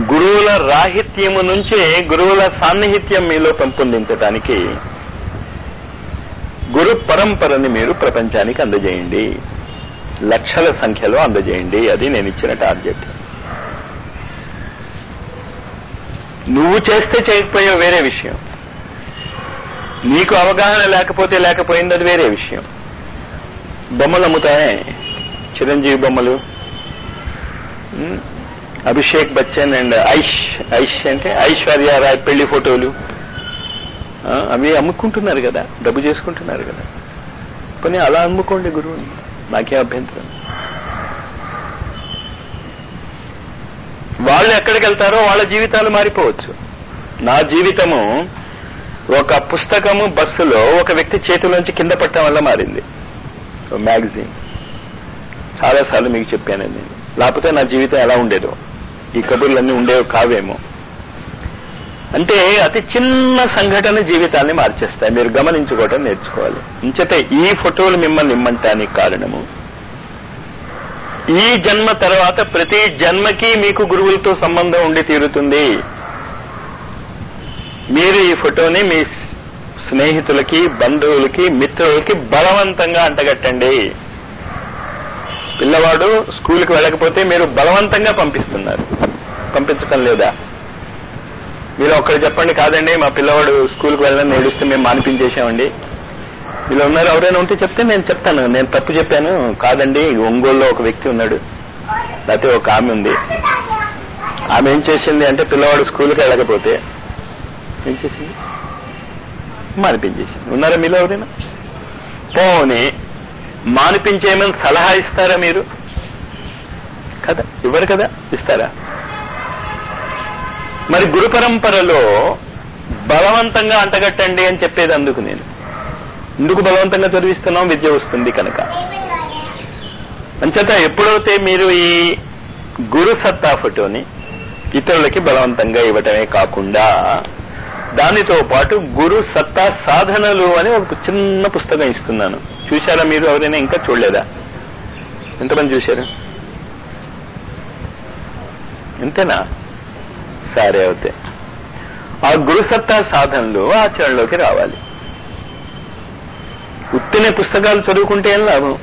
గురువుల రాహిత్యము నుంచి గురువుల సాన్నిహిత్యం మీలో పెంపొందించటానికి గురు పరంపరని మీరు ప్రపంచానికి అందజేయండి లక్షల సంఖ్యలో అందజేయండి అది నేను ఇచ్చిన టార్గెట్ నువ్వు చేస్తే చేయకపోయే వేరే విషయం నీకు అవగాహన లేకపోతే లేకపోయింది అది వేరే విషయం బొమ్మలు అమ్ముతాయే చిరంజీవి బొమ్మలు ఉమ్, అభిషేక్ బచ్చన్ అండ్ ఐష్ ఐష్ అంటే ఐశ్వర్య రాయ్ పెళ్లి ఫోటోలు ఆ, అవి అమ్ముకుంటున్నారు కదా డబ్బు చేసుకుంటున్నారు కదా పని అలా అమ్ముకోండి గురువుని నాకేం అభ్యంతరం వాళ్ళు ఎక్కడికి వెళ్తారో వాళ్ళ జీవితాలు మారిపోవచ్చు నా జీవితము ఒక పుస్తకము బస్సులో ఒక వ్యక్తి చేతిలోంచి కింద పట్టడం వల్ల మారింది మ్యాగజైన్ చాలాసార్లు మీకు చెప్పాను నేను లేకపోతే నా జీవితం ఎలా ఉండేదో ఈ కబుర్లన్నీ ఉండేవి కావేమో అంటే అతి చిన్న సంఘటన జీవితాన్ని మార్చేస్తాయి మీరు గమనించుకోవటం నేర్చుకోవాలి ఇంచేత ఈ ఫోటోలు మిమ్మల్ని ఇమ్మంటానికి కారణము ఈ జన్మ తర్వాత ప్రతి జన్మకి మీకు గురువులతో సంబంధం ఉండి తీరుతుంది మీరు ఈ ఫోటోని మీ స్నేహితులకి బంధువులకి మిత్రులకి బలవంతంగా అంటగట్టండి పిల్లవాడు స్కూల్కి వెళ్ళకపోతే మీరు బలవంతంగా పంపిస్తున్నారు పంపించటం లేదా మీరు ఒక్కరు చెప్పండి కాదండి మా పిల్లవాడు స్కూల్కి వెళ్ళని ఏడుస్తే మేము మానిపించేసామండి ఇలా ఉన్నారు ఎవరైనా ఉంటే చెప్తే నేను చెప్తాను నేను తప్పు చెప్పాను కాదండి ఒంగోలులో ఒక వ్యక్తి ఉన్నాడు లేకపోతే ఒక ఆమె ఉంది ఆమె ఏం చేసింది అంటే పిల్లవాడు స్కూల్కి వెళ్ళకపోతే ఏం చేసింది మానిపించేసింది ఉన్నారా మీలో ఎవరైనా పోనీ మానిపించేయమని సలహా ఇస్తారా మీరు కదా ఇవ్వరు కదా ఇస్తారా మరి గురు పరంపరలో బలవంతంగా అంటగట్టండి అని చెప్పేది అందుకు నేను ఎందుకు బలవంతంగా చదివిస్తున్నాం విద్య వస్తుంది కనుక అంచేత ఎప్పుడైతే మీరు ఈ గురు సత్తా ఫోటోని ఇతరులకి బలవంతంగా ఇవ్వటమే కాకుండా దానితో పాటు గురు సత్తా సాధనలు అని ఒక చిన్న పుస్తకం ఇస్తున్నాను చూశారా మీరు ఎవరైనా ఇంకా చూడలేదా ఎంతమంది చూశారు అంతేనా సరే అవుతే ఆ గురుసత్తా సాధనలు ఆచరణలోకి రావాలి ఉత్తినే పుస్తకాలు చదువుకుంటే ఏం లాభం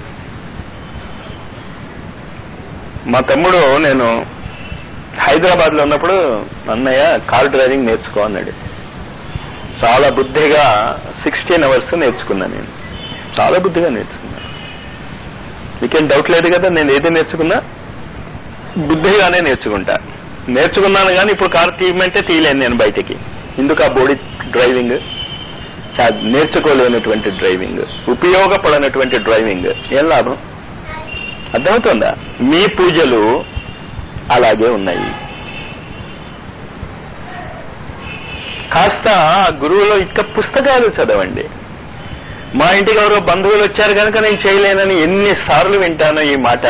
మా తమ్ముడు నేను హైదరాబాద్ లో ఉన్నప్పుడు అన్నయ్య కార్ డ్రైవింగ్ నేర్చుకో అన్నాడు చాలా బుద్ధిగా సిక్స్టీన్ అవర్స్ నేర్చుకున్నా నేను చాలా బుద్ధిగా నేర్చుకున్నా మీకేం డౌట్ లేదు కదా నేను ఏది నేర్చుకున్నా బుద్ధిగానే నేర్చుకుంటా నేర్చుకున్నాను కానీ ఇప్పుడు కార్ తీయమంటే తీయలేను నేను బయటికి ఎందుకు ఆ బోడీ డ్రైవింగ్ చా- నేర్చుకోలేనటువంటి డ్రైవింగ్ ఉపయోగపడనటువంటి డ్రైవింగ్ ఏం లాభం అర్థమవుతుందా మీ పూజలు అలాగే ఉన్నాయి కాస్త ఆ గురువులో ఇక పుస్తకాలు చదవండి మా ఇంటికి ఎవరో బంధువులు వచ్చారు కనుక నేను చేయలేనని ఎన్నిసార్లు వింటానో ఈ మాట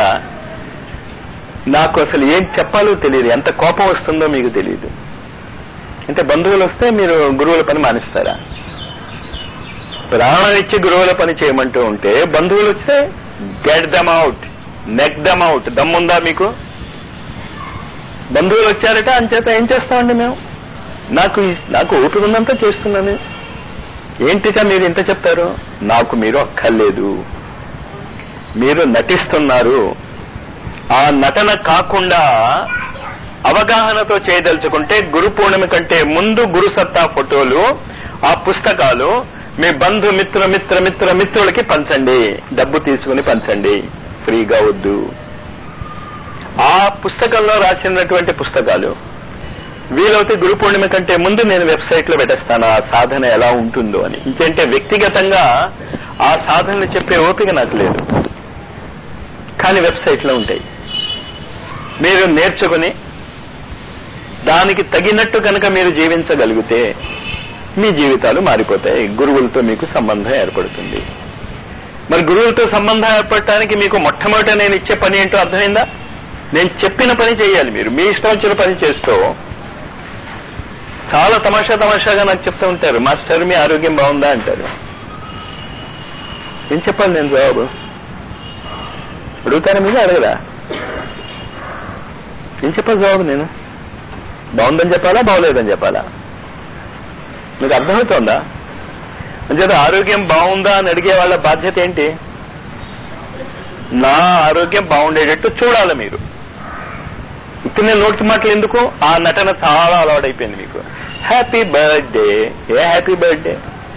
నాకు అసలు ఏం చెప్పాలో తెలియదు ఎంత కోపం వస్తుందో మీకు తెలియదు అంటే బంధువులు వస్తే మీరు గురువుల పని మానేస్తారా ప్రాణం ఇచ్చి గురువుల పని చేయమంటూ ఉంటే బంధువులు వస్తే గెట్ దమ్ అవుట్ నెక్ దమ్ అవుట్ దమ్ముందా మీకు బంధువులు వచ్చారట అంచేత ఏం చేస్తామండి మేము నాకు ఈ- నాకు ఓపిక ఉన్నంత చేస్తున్నాను ఏంటిగా మీరు ఇంత చెప్తారు నాకు మీరు అక్కర్లేదు మీరు నటిస్తున్నారు ఆ నటన కాకుండా అవగాహనతో చేయదలుచుకుంటే గురు పూర్ణిమ కంటే ముందు గురు సత్తా ఫోటోలు ఆ పుస్తకాలు మీ బంధు మిత్ర మిత్ర మిత్ర మిత్రులకి పంచండి డబ్బు తీసుకుని పంచండి ఫ్రీగా వద్దు ఆ పుస్తకంలో రాసినటువంటి పుస్తకాలు వీలైతే గురు పూర్ణిమ కంటే ముందు నేను వెబ్సైట్ లో పెట్టేస్తాను ఆ సాధన ఎలా ఉంటుందో అని ఇంకంటే వ్యక్తిగతంగా ఆ సాధనలు చెప్పే ఓపిక నాకు లేదు కానీ వెబ్సైట్ లో ఉంటాయి మీరు నేర్చుకుని దానికి తగినట్టు కనుక మీరు జీవించగలిగితే మీ జీవితాలు మారిపోతాయి గురువులతో మీకు సంబంధం ఏర్పడుతుంది మరి గురువులతో సంబంధం ఏర్పడటానికి మీకు మొట్టమొదట నేను ఇచ్చే పని ఏంటో అర్థమైందా నేను చెప్పిన పని చేయాలి మీరు మీ ఇష్టం వచ్చిన పని చేస్తూ చాలా తమాషా తమాషాగా నాకు చెప్తూ ఉంటారు మాస్టర్ మీ ఆరోగ్యం బాగుందా అంటారు ఏం చెప్పాలి నేను జవాబు అడుగుతారా మీద అడగరా ఏం చెప్పాలి జవాబు నేను బాగుందని చెప్పాలా బాగోలేదని చెప్పాలా మీకు అర్థమవుతోందా అంచేత ఆరోగ్యం బాగుందా అని అడిగే వాళ్ళ బాధ్యత ఏంటి నా ఆరోగ్యం బాగుండేటట్టు చూడాలి మీరు ఇప్పుడు నేను నోటి మాటలు ఎందుకు ఆ నటన చాలా అలవాటైపోయింది మీకు హ్యాపీ బర్త్డే ఏ హ్యాపీ బర్త్డే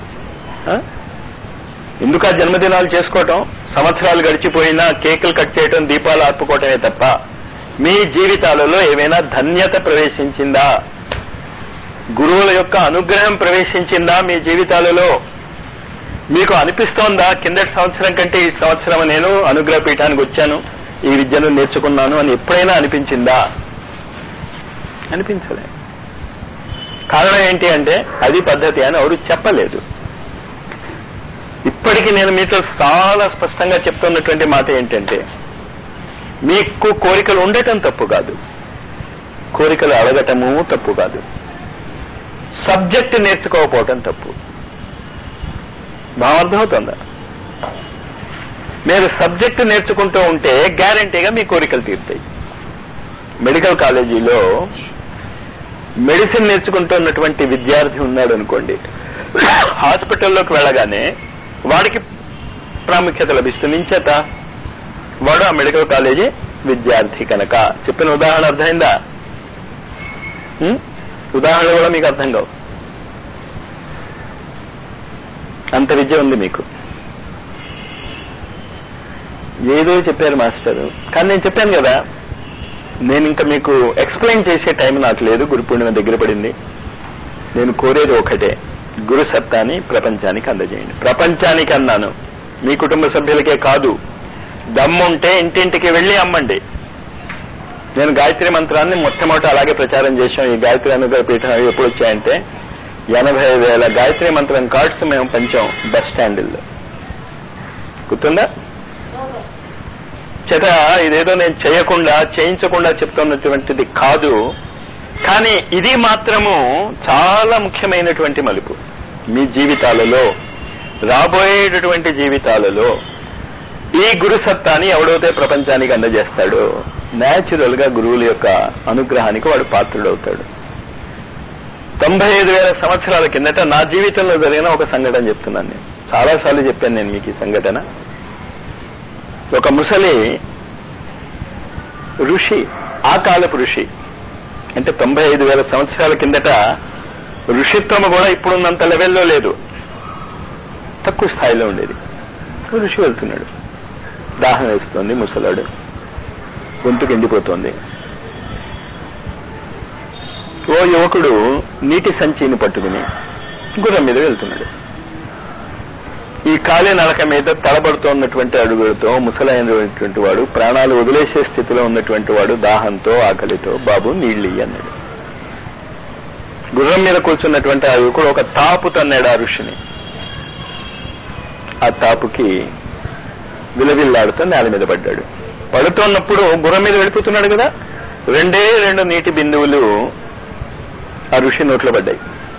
ఎందుకు ఆ జన్మదినాలు చేసుకోవటం సంవత్సరాలు గడిచిపోయినా కేకులు కట్ చేయటం దీపాలు ఆర్పుకోవటమే తప్ప మీ జీవితాలలో ఏమైనా ధన్యత ప్రవేశించిందా గురువుల యొక్క అనుగ్రహం ప్రవేశించిందా మీ జీవితాలలో మీకు అనిపిస్తోందా కిందటి సంవత్సరం కంటే ఈ సంవత్సరం నేను అనుగ్రహ పీఠానికి వచ్చాను ఈ విద్యను నేర్చుకున్నాను అని ఎప్పుడైనా అనిపించిందా అనిపించలే కారణం ఏంటి అంటే అది పద్ధతి అని ఎవరు చెప్పలేదు ఇప్పటికీ నేను మీతో చాలా స్పష్టంగా చెప్తున్నటువంటి మాట ఏంటంటే మీకు కోరికలు ఉండటం తప్పు కాదు కోరికలు అడగటము తప్పు కాదు సబ్జెక్ట్ నేర్చుకోకపోవటం తప్పు బాగా అర్థమవుతుందా మీరు సబ్జెక్ట్ నేర్చుకుంటూ ఉంటే గ్యారంటీగా మీ కోరికలు తీరుతాయి మెడికల్ కాలేజీలో మెడిసిన్ నేర్చుకుంటున్నటువంటి విద్యార్థి ఉన్నాడు అనుకోండి హాస్పిటల్లోకి వెళ్ళగానే వాడికి ప్రాముఖ్యత లభిస్తుంది ఇంచేత వాడు ఆ మెడికల్ కాలేజీ విద్యార్థి కనుక చెప్పిన ఉదాహరణ అర్థమైందా ఉం? ఉదాహరణలు కూడా మీకు అర్థం కావు అంత విద్య ఉంది మీకు ఏదో చెప్పారు మాస్టర్ కానీ నేను చెప్పాను కదా నేను ఇంకా మీకు ఎక్స్ప్లెయిన్ చేసే టైం నాకు లేదు గురు పూర్ణిమ దగ్గర పడింది నేను కోరేది ఒకటే గురు సత్తాని ప్రపంచానికి అందజేయండి ప్రపంచానికి అన్నాను మీ కుటుంబ సభ్యులకే కాదు దమ్ముంటే ఇంటింటికి వెళ్లి అమ్మండి నేను గాయత్రి మంత్రాన్ని మొట్టమొదటి అలాగే ప్రచారం చేశాం ఈ గాయత్రి అనుగ్రహ పీఠం అవి ఎప్పుడు వచ్చాయంటే ఎనభై వేల గాయత్రి మంత్రం కార్డ్స్ మేము పంచాం బస్ స్టాండ్లో గుర్తుందా చేత ఇదేదో నేను చేయకుండా చేయించకుండా చెప్తున్నటువంటిది కాదు కానీ ఇది మాత్రము చాలా ముఖ్యమైనటువంటి మలుపు మీ జీవితాలలో రాబోయేటటువంటి జీవితాలలో ఈ గురు సత్తాని ఎవడైతే ప్రపంచానికి అందజేస్తాడో న్యాచురల్ గా గురువుల యొక్క అనుగ్రహానికి వాడు పాత్రుడవుతాడు తొంభై ఐదు వేల సంవత్సరాల కిందట నా జీవితంలో జరిగిన ఒక సంఘటన చెప్తున్నాను నేను చాలాసార్లు చెప్పాను నేను మీకు ఈ సంఘటన ఒక ముసలి ఋషి ఆ కాలపు ఋషి అంటే తొంభై ఐదు వేల సంవత్సరాల కిందట ఋషిత్వం కూడా ఇప్పుడున్నంత లెవెల్లో లేదు తక్కువ స్థాయిలో ఉండేది ఋషి వెళ్తున్నాడు దాహం వేస్తోంది ముసలాడు గొంతుకు ఎండిపోతోంది ఓ యువకుడు నీటి సంచిని పట్టుకుని గుర్రం మీద వెళ్తున్నాడు ఈ కాలి నడక మీద తలబడుతున్నటువంటి అడుగులతో ముసలైనటువంటి వాడు ప్రాణాలు వదిలేసే స్థితిలో ఉన్నటువంటి వాడు దాహంతో ఆకలితో బాబు నీళ్లు ఇయ్యి" అన్నాడు గుర్రం మీద కూర్చున్నటువంటి ఆ యువకుడు ఒక తాపు తన్నాడు ఆ ఋషిని ఆ తాపుకి విలవిల్లాడుతూ నేల మీద పడ్డాడు పడుతున్నప్పుడు గుర్రం మీద వెళ్ళిపోతున్నాడు కదా రెండే రెండు నీటి బిందువులు ఆ ఋషి నోట్లో పడ్డాయి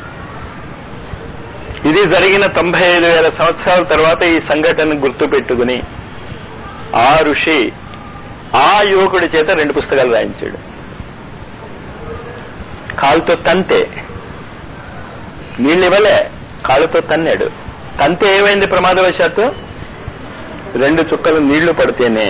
ఇది జరిగిన తొంభై ఐదు వేల సంవత్సరాల తర్వాత ఈ సంఘటన గుర్తు పెట్టుకుని ఆ ఋషి ఆ యువకుడి చేత రెండు పుస్తకాలు రాయించాడు కాలుతో తంతే నీళ్ళు ఇవ్వలే కాలుతో తన్నాడు తంతే ఏమైంది ప్రమాదవశాత్తు రెండు చుక్కలు నీళ్లు పడితేనే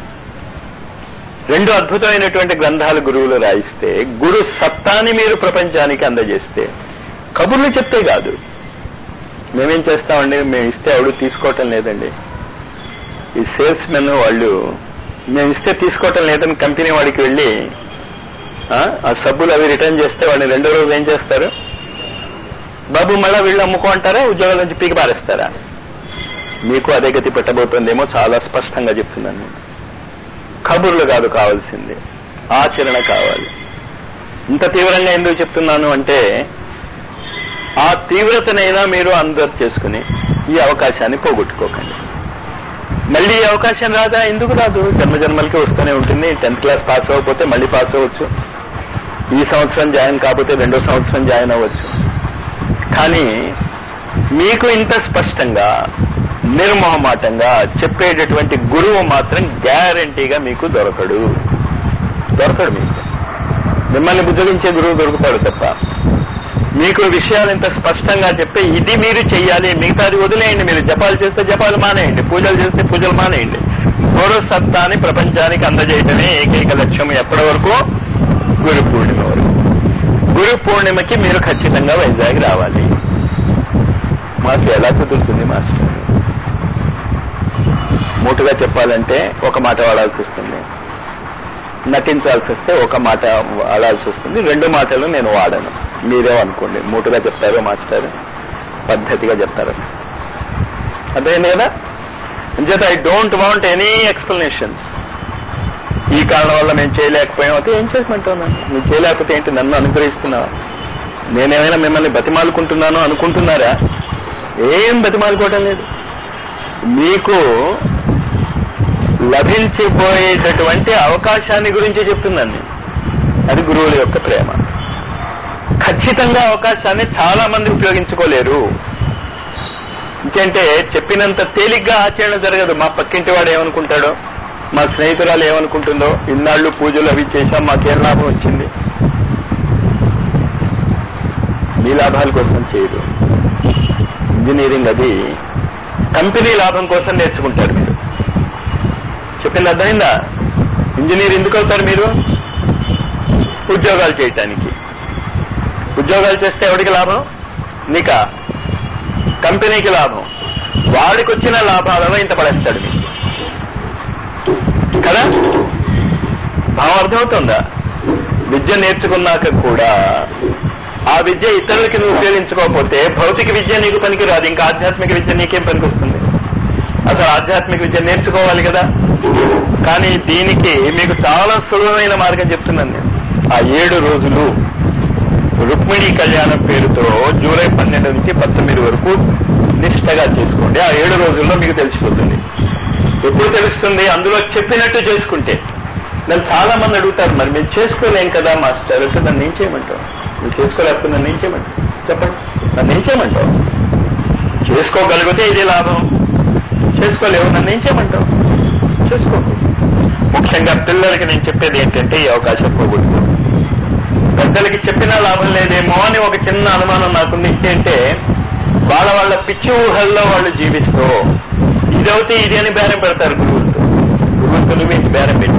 రెండు అద్భుతమైనటువంటి గ్రంథాలు గురువులు రాయిస్తే గురు సత్తాని మీరు ప్రపంచానికి అందజేస్తే కబుర్లు చెప్తే కాదు మేమేం చేస్తామండి మేము ఇస్తే ఎవడు తీసుకోవటం లేదండి ఈ సేల్స్ మెన్ వాళ్ళు మేము ఇస్తే తీసుకోవటం లేదని కంపెనీ వాడికి వెళ్ళి ఆ, ఆ సబ్బులు అవి రిటర్న్ చేస్తే వాడిని రెండో రోజు ఏం చేస్తారు బాబు మళ్ళా వీళ్ళు అమ్ముకో అంటారా ఉద్యోగాల నుంచి పీకి పారేస్తారా మీకు అదే గతి పెట్టబోతుందేమో చాలా స్పష్టంగా చెప్తున్నాను నేను కబుర్లు కాదు కావాల్సింది ఆచరణ కావాలి ఇంత తీవ్రంగా ఎందుకు చెప్తున్నాను అంటే ఆ తీవ్రతనైనా మీరు అందరు చేసుకుని ఈ అవకాశాన్ని పోగొట్టుకోకండి మళ్ళీ ఈ అవకాశం రాదా ఎందుకు రాదు జన్మ జన్మలకి వస్తూనే ఉంటుంది టెన్త్ క్లాస్ పాస్ అవ్వకపోతే మళ్ళీ పాస్ అవ్వచ్చు ఈ సంవత్సరం జాయిన్ కాకపోతే రెండో సంవత్సరం జాయిన్ అవ్వచ్చు కానీ మీకు ఇంత స్పష్టంగా నిర్మోహమాటంగా చెప్పేటటువంటి గురువు మాత్రం గ్యారంటీగా మీకు దొరకడు దొరకడు మీకు మిమ్మల్ని బుజ్జగించే గురువు దొరుకుతాడు తప్ప మీకు విషయాలు ఇంత స్పష్టంగా చెప్పి ఇది మీరు చెయ్యాలి మిగతాది వదిలేయండి మీరు జపాలు చేస్తే జపాలు మానేయండి పూజలు చేస్తే పూజలు మానేయండి గౌరవ సత్తాని ప్రపంచానికి అందజేయటమే ఏకైక లక్ష్యం ఎప్పటి వరకు గురు పూర్ణిమ వరకు గురు పూర్ణిమకి మీరు ఖచ్చితంగా వైజాగ్ రావాలి మాకు ఎలా కుదురుతుంది మాస్టర్ మూటుగా చెప్పాలంటే ఒక మాట వాడాల్సి వస్తుంది నటించాల్సి వస్తే ఒక మాట వాడాల్సి వస్తుంది రెండు మాటలు నేను వాడను మీరే అనుకోండి మూటుగా చెప్తారో మాస్టర్ పద్ధతిగా చెప్తారు అర్థమైంది కదా అంచేత I don't want any explanations ఈ కారణం వల్ల మేము చేయలేకపోయాం అయితే ఏం చేసినట్టు నువ్వు చేయలేకపోతే ఏంటి నన్ను అనుగ్రహిస్తున్నావా నేనేమైనా మిమ్మల్ని బతిమాలుకుంటున్నాను అనుకుంటున్నారా ఏం బతిమాలుకోవటం లేదు మీకు లభించిపోయేటటువంటి అవకాశాన్ని గురించి చెప్తున్నాను నేను అది గురువుల యొక్క ప్రేమ ఖచ్చితంగా అవకాశాన్ని చాలా మంది ఉపయోగించుకోలేరు ఇంకేంటే చెప్పినంత తేలిగ్గా ఆచరణ జరగదు మా పక్కింటి వాడు ఏమనుకుంటాడో మా స్నేహితురాలు ఏమనుకుంటుందో ఇన్నాళ్ళు పూజలు అవి చేశాం మాకేం లాభం వచ్చింది మీ లాభాల కోసం చేయదు ఇంజనీరింగ్ అది కంపెనీ లాభం కోసం నేర్చుకుంటారు మీరు చెప్పింది అర్థమైందా ఇంజనీర్ ఎందుకు అవుతారు మీరు ఉద్యోగాలు చేయటానికి ఉద్యోగాలు చేస్తే ఎవరికి లాభం నీకా కంపెనీకి లాభం వాడికి వచ్చిన లాభాలలో ఇంత పడేస్తాడు మీకు కదా భావం అర్థమవుతుందా విద్య నేర్చుకున్నాక కూడా ఆ విద్య ఇతరులకి నువ్వు ఉపయోగించుకోకపోతే భౌతిక విద్య నీకు పనికి రాదు ఇంకా ఆధ్యాత్మిక విద్య నీకేం పనికి వస్తుంది అసలు ఆధ్యాత్మిక విద్య నేర్చుకోవాలి కదా కానీ దీనికి మీకు చాలా సులభమైన మార్గం చెప్తున్నాను నేను ఆ ఏడు రోజులు రుక్మిణి కళ్యాణం పేరుతో జూలై పన్నెండు నుంచి పంతొమ్మిది వరకు నిష్టగా చేసుకోండి ఆ ఏడు రోజుల్లో మీకు తెలిసిపోతుంది ఎప్పుడు తెలుస్తుంది అందులో చెప్పినట్టు చేసుకుంటే నన్ను చాలా మంది అడుగుతారు మరి మీరు చేసుకోలేం కదా మాస్టర్ అంటే నన్ను ఏం చేయమంటావు నువ్వు చేసుకోలేకపోతే నన్ను ఏం చేయమంటావు చెప్పండి నన్ను ఏం చేయమంటావు చేసుకోగలిగితే ఇదే లాభం చేసుకోలేవు నన్ను ఏం చేయమంటావు చేసుకో ముఖ్యంగా పిల్లలకి నేను చెప్పేది ఏంటంటే ఈ అవకాశం పోగొట్టుకో పెద్దలకి చెప్పినా లాభం లేదేమో అని ఒక చిన్న అనుమానం నాకుంది ఏంటంటే వాళ్ళ వాళ్ళ పిచ్చి ఊహల్లో వాళ్ళు జీవిస్తూ ఇదవుతే ఇది అని బేరం పెడతారు గురువులతో గురువులతో నువ్వు ఇంటి బేరం పెట్టి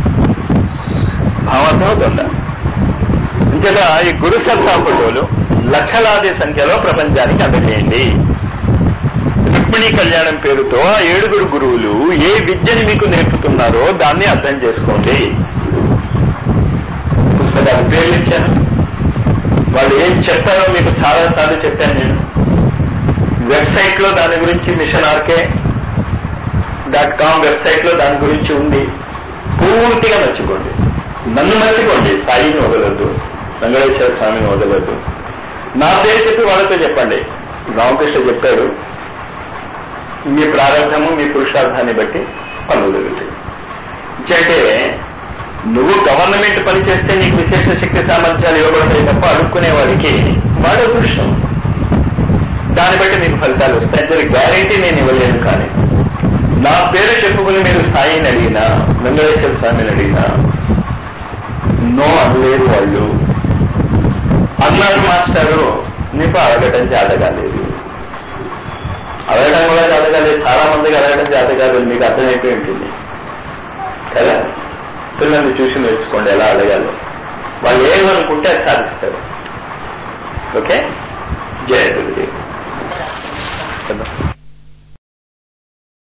భావం అవుతుందా ఇంతగా ఈ గురు సత్తా ఫోటోలు లక్షలాది సంఖ్యలో ప్రపంచానికి అందజేయండి రుక్మిణి కళ్యాణం పేరుతో ఆ ఏడుగురు గురువులు ఏ విద్యని మీకు నేర్పుతున్నారో దాన్ని అర్థం చేసుకోండి పుస్తకాలు పేర్లు ఇచ్చాను వాళ్ళు ఏం చెప్తారో మీకు చాలా సార్లు చెప్పాను నేను వెబ్సైట్ లో దాని గురించి mission RK dot com website లో దాని గురించి ఉంది పూర్తిగా మర్చిపోండి నన్ను మర్చిపోండి సాయిని వదలొద్దు వెంకటేశ్వర స్వామిని వదలొద్దు నా పేరు చెప్పి వాళ్ళతో చెప్పండి రామకృష్ణ చెప్పాడు మీ ప్రారంభము మీ పురుషార్థాన్ని బట్టి పనులు జరుగుతాయి అంటే నువ్వు గవర్నమెంట్ పని చేస్తే నీకు విశేష శక్తి సామర్థ్యాలు ఇవ్వబడతాయి తప్ప అడుక్కునే వాడికి వాడు అదృష్టం దాన్ని బట్టి మీకు ఫలితాలు వస్తాయి అంటే గ్యారంటీ నేను ఇవ్వలేను కానీ నా పేరు చెప్పుకుని మీరు స్థాయిని అడిగినా వెంకటేశ్వర స్వామిని అడిగినా నో అనలేరు వాళ్ళు అన్నారు మాస్టారు నీకు అడగటం చేత కాలేదు అడగడం కూడా చేత కాలేదు చాలా మందికి అడగడం చేత కాదు మీకు అర్థమైపోయి ఉంటుంది కదా పిల్లల్ని చూసి నేర్చుకోండి ఎలా అడగాలో వాళ్ళు ఏమనుకుంటే అది సాధిస్తారు ఓకే జయ గురుదేవ్